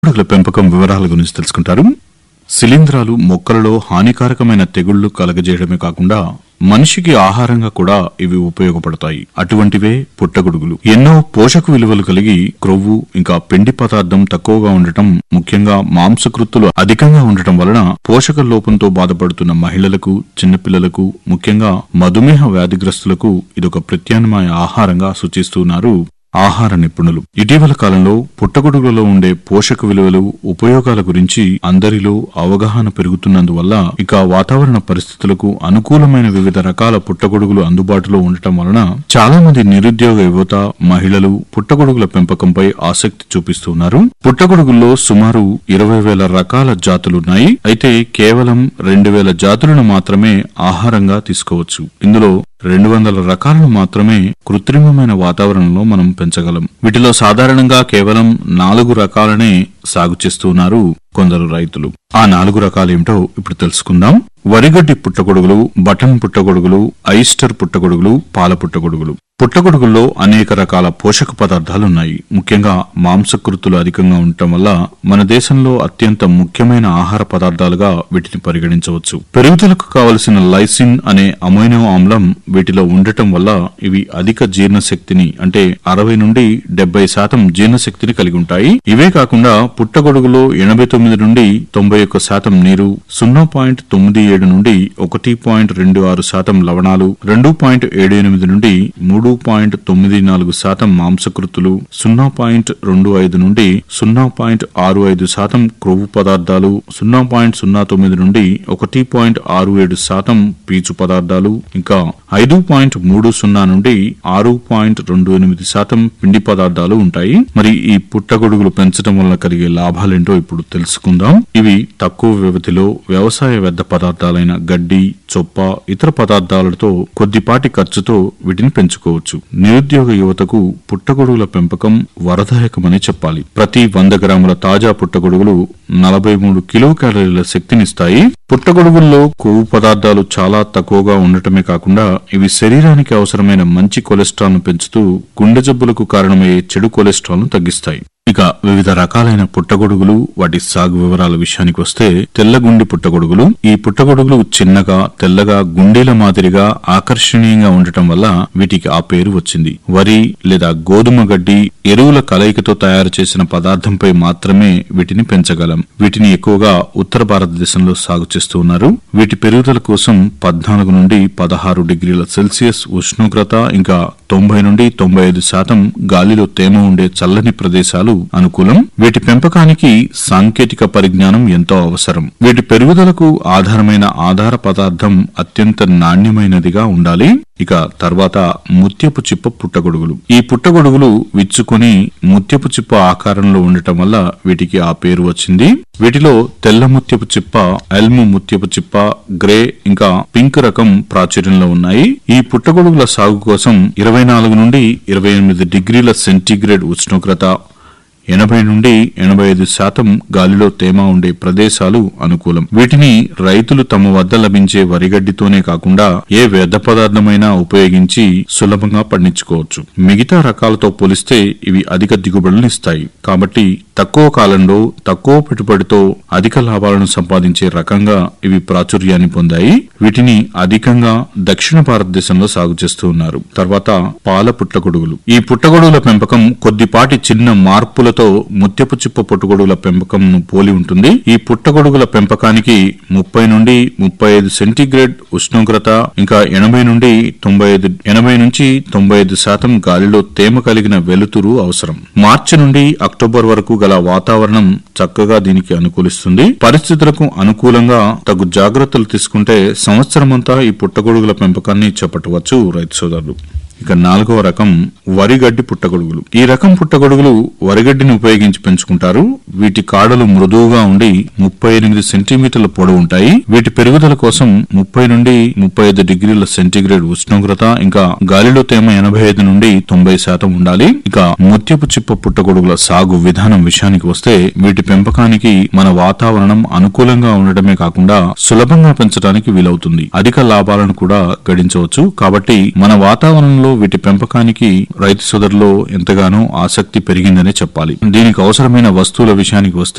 పుట్టగొడుగుల పెంపకం వివరాల గురించి తెలుసుకుంటారు శిలీంధ్రాలు మొక్కలలో హానికారకమైన తెగుళ్లు కలగజేయడమే కాకుండా మనిషికి ఆహారంగా కూడా ఇవి ఉపయోగపడతాయి అటువంటివే పుట్టగొడుగులు ఎన్నో పోషక విలువలు కలిగి క్రొవ్వు ఇంకా పిండి పదార్థం తక్కువగా ఉండటం ముఖ్యంగా మాంసకృత్తులు అధికంగా ఉండటం వలన పోషక లోపంతో బాధపడుతున్న మహిళలకు చిన్నపిల్లలకు ముఖ్యంగా మధుమేహ వ్యాధిగ్రస్తులకు ఇదొక ప్రత్యామ్నాయ ఆహారంగా సూచిస్తున్నారు ఆహార నిపుణులు ఇటీవల కాలంలో పుట్టగొడుగులలో ఉండే పోషక విలువలు ఉపయోగాల గురించి అందరిలో అవగాహన పెరుగుతున్నందువల్ల ఇక వాతావరణ పరిస్థితులకు అనుకూలమైన వివిధ రకాల పుట్టగొడుగులు అందుబాటులో ఉండటం వలన చాలా మంది నిరుద్యోగ యువత మహిళలు పుట్టగొడుగుల పెంపకంపై ఆసక్తి చూపిస్తున్నారు పుట్టగొడుగుల్లో సుమారు ఇరవై వేల రకాల జాతులున్నాయి అయితే కేవలం రెండు వేల జాతులను మాత్రమే ఆహారంగా తీసుకోవచ్చు ఇందులో రెండు వందల రకాలను మాత్రమే కృత్రిమమైన వాతావరణంలో మనం పెంచగలం వీటిలో సాధారణంగా కేవలం నాలుగు రకాలనే సాగు చేస్తున్నారు కొందరు రైతులు ఆ నాలుగు రకాలేమిటో ఇప్పుడు తెలుసుకుందాం వరిగడ్డి పుట్టగొడుగులు బటన్ పుట్టగొడుగులు ఐస్టర్ పుట్టగొడుగులు పాల పుట్టగొడుగులు పుట్టగొడుగుల్లో అనేక రకాల పోషక పదార్థాలున్నాయి ముఖ్యంగా మాంసకృతులు అధికంగా ఉండటం వల్ల మన దేశంలో అత్యంత ముఖ్యమైన ఆహార పదార్థాలుగా వీటిని పరిగణించవచ్చు పెరుగుదలకు కావలసిన లైసిన్ అనే అమైనో ఆమ్లం వీటిలో ఉండటం వల్ల ఇవి అధిక జీర్ణశక్తిని అంటే అరవై నుండి డెబ్బై శాతం జీర్ణశక్తిని కలిగి ఉంటాయి ఇవే కాకుండా పుట్టగొడుగులో ఎనభై తొమ్మిది నుండి తొంభై ఒక్క శాతం నీరు సున్నా పాయింట్ తొమ్మిది ఏడు నుండి ఒకటి పాయింట్ రెండు ఆరు శాతం లవణాలు రెండు పాయింట్ ఏడు ఎనిమిది నుండి మూడు పాయింట్ తొమ్మిది నాలుగు శాతం మాంసకృతులు సున్నా పాయింట్ రెండు ఐదు నుండి సున్నా పాయింట్ ఆరు ఐదు శాతం క్రొవ్వు పదార్థాలు సున్నా పాయింట్ సున్నా తొమ్మిది నుండి ఒకటి పాయింట్ ఆరు ఏడు శాతం పీచు పదార్థాలు ఇంకా ఐదు పాయింట్ మూడు సున్నా నుండి ఆరు పాయింట్ రెండు ఎనిమిది శాతం పిండి పదార్థాలు ఉంటాయి మరి ఈ పుట్టగొడుగులు పెంచడం వల్ల కలిగే లాభాలేంటో ఇప్పుడు తెలుసుకుందాం ఇవి తక్కువ వ్యవధిలో వ్యవసాయ వ్యర్థ పదార్థాలైన గడ్డి చొప్ప ఇతర పదార్థాలతో కొద్దిపాటి ఖర్చుతో వీటిని పెంచుకోవచ్చు నిరుద్యోగ యువతకు పుట్టగొడుగుల పెంపకం వరదాయకమని చెప్పాలి ప్రతి వంద గ్రాముల తాజా పుట్టగొడుగులు నలభై మూడు కిలో క్యాలరీల శక్తినిస్తాయి పుట్టగొడుగుల్లో కొవ్వు పదార్థాలు చాలా తక్కువగా ఉండటమే కాకుండా ఇవి శరీరానికి అవసరమైన మంచి కొలెస్ట్రాల్ ను పెంచుతూ గుండె జబ్బులకు కారణమయ్యే చెడు కొలెస్ట్రాల్ ను తగ్గిస్తాయి ఇక వివిధ రకాలైన పుట్టగొడుగులు వాటి సాగు వివరాల విషయానికి వస్తే తెల్లగుండి పుట్టగొడుగులు ఈ పుట్టగొడుగులు చిన్నగా తెల్లగా గుండెల మాదిరిగా ఆకర్షణీయంగా ఉండటం వల్ల వీటికి ఆ పేరు వచ్చింది వరి లేదా గోధుమ గడ్డి ఎరువుల కలయికతో తయారు చేసిన పదార్థంపై మాత్రమే వీటిని పెంచగలం వీటిని ఎక్కువగా ఉత్తర భారతదేశంలో సాగు చేస్తూ ఉన్నారు వీటి పెరుగుదల కోసం పద్నాలుగు నుండి పదహారు డిగ్రీల సెల్సియస్ ఉష్ణోగ్రత ఇంకా తొంభై నుండి తొంభై ఐదు శాతం గాలిలో తేమ ఉండే చల్లని ప్రదేశాలు అనుకూలం వీటి పెంపకానికి సాంకేతిక పరిజ్ఞానం ఎంతో అవసరం వీటి పెరుగుదలకు ఆధారమైన ఆధార పదార్థం అత్యంత నాణ్యమైనదిగా ఉండాలి ఇక తర్వాత ముత్యపు చిప్ప పుట్టగొడుగులు ఈ పుట్టగొడుగులు విచ్చుకొని ముత్యపు చిప్ప ఆకారంలో ఉండటం వల్ల వీటికి ఆ పేరు వచ్చింది వీటిలో తెల్ల ముత్యపు చిప్ప ఎల్ము ముత్యపు చిప్ప గ్రే ఇంకా పింక్ రకం ప్రాచుర్యంలో ఉన్నాయి ఈ పుట్టగొడుగుల సాగు కోసం ఇరవై నాలుగు నుండి ఇరవై ఎనిమిది డిగ్రీల సెంటీగ్రేడ్ ఉష్ణోగ్రత ఎనభై నుండి ఎనభై ఐదు శాతం గాలిలో తేమ ఉండే ప్రదేశాలు అనుకూలం వీటిని రైతులు తమ వద్ద లభించే వరిగడ్డితోనే కాకుండా ఏ వ్యర్థ పదార్థమైనా ఉపయోగించి సులభంగా పండించుకోవచ్చు మిగతా రకాలతో పోలిస్తే ఇవి అధిక దిగుబడులను ఇస్తాయి కాబట్టి తక్కువ కాలంలో తక్కువ పెట్టుబడితో అధిక లాభాలను సంపాదించే రకంగా ఇవి ప్రాచుర్యాన్ని పొందాయి వీటిని అధికంగా దక్షిణ భారతదేశంలో సాగు చేస్తూ ఉన్నారు తర్వాత పాల పుట్టగొడుగులు ఈ పుట్టగొడుగుల పెంపకం కొద్దిపాటి చిన్న మార్పులతో ముత్యపు చిప్ప పుట్టగొడుగుల పెంపకంను పోలి ఉంటుంది ఈ పుట్టగొడుగుల పెంపకానికి ముప్పై నుండి ముప్పై ఐదు సెంటీగ్రేడ్ ఉష్ణోగ్రత ఇంకా ఎనభై నుండి తొంభై ఐదు ఎనభై నుంచి తొంభై ఐదు శాతం గాలిలో తేమ కలిగిన వెలుతురు అవసరం మార్చి నుండి అక్టోబర్ వరకు గల వాతావరణం చక్కగా దీనికి అనుకూలిస్తుంది పరిస్థితులకు అనుకూలంగా తగు జాగ్రత్తలు తీసుకుంటే సంవత్సరమంతా ఈ పుట్టగొడుగుల పెంపకాన్ని చేపట్టవచ్చు రైతు సోదరులు ఇక నాలుగవ రకం వరిగడ్డి పుట్టగొడుగులు ఈ రకం పుట్టగొడుగులు వరిగడ్డిని ఉపయోగించి పెంచుకుంటారు వీటి కాడలు మృదువుగా ఉండి ముప్పై ఎనిమిది సెంటీమీటర్ల పొడవు ఉంటాయి వీటి పెరుగుదల కోసం ముప్పై నుండి ముప్పై ఐదు డిగ్రీల సెంటీగ్రేడ్ ఉష్ణోగ్రత ఇంకా గాలిలో తేమ ఎనభై ఐదు నుండి తొంభై శాతం ఉండాలి ఇక ముత్యపు చిప్ప పుట్టగొడుగుల సాగు విధానం విషయానికి వస్తే వీటి పెంపకానికి మన వాతావరణం అనుకూలంగా ఉండటమే కాకుండా సులభంగా పెంచడానికి వీలవుతుంది అధిక లాభాలను కూడా గడించవచ్చు కాబట్టి మన వాతావరణంలో వీటి పెంపకానికి రైతు సోదరులో ఎంతగానో ఆసక్తి పెరిగిందనే చెప్పాలి దీనికి అవసరమైన వస్తువుల విషయానికి వస్తే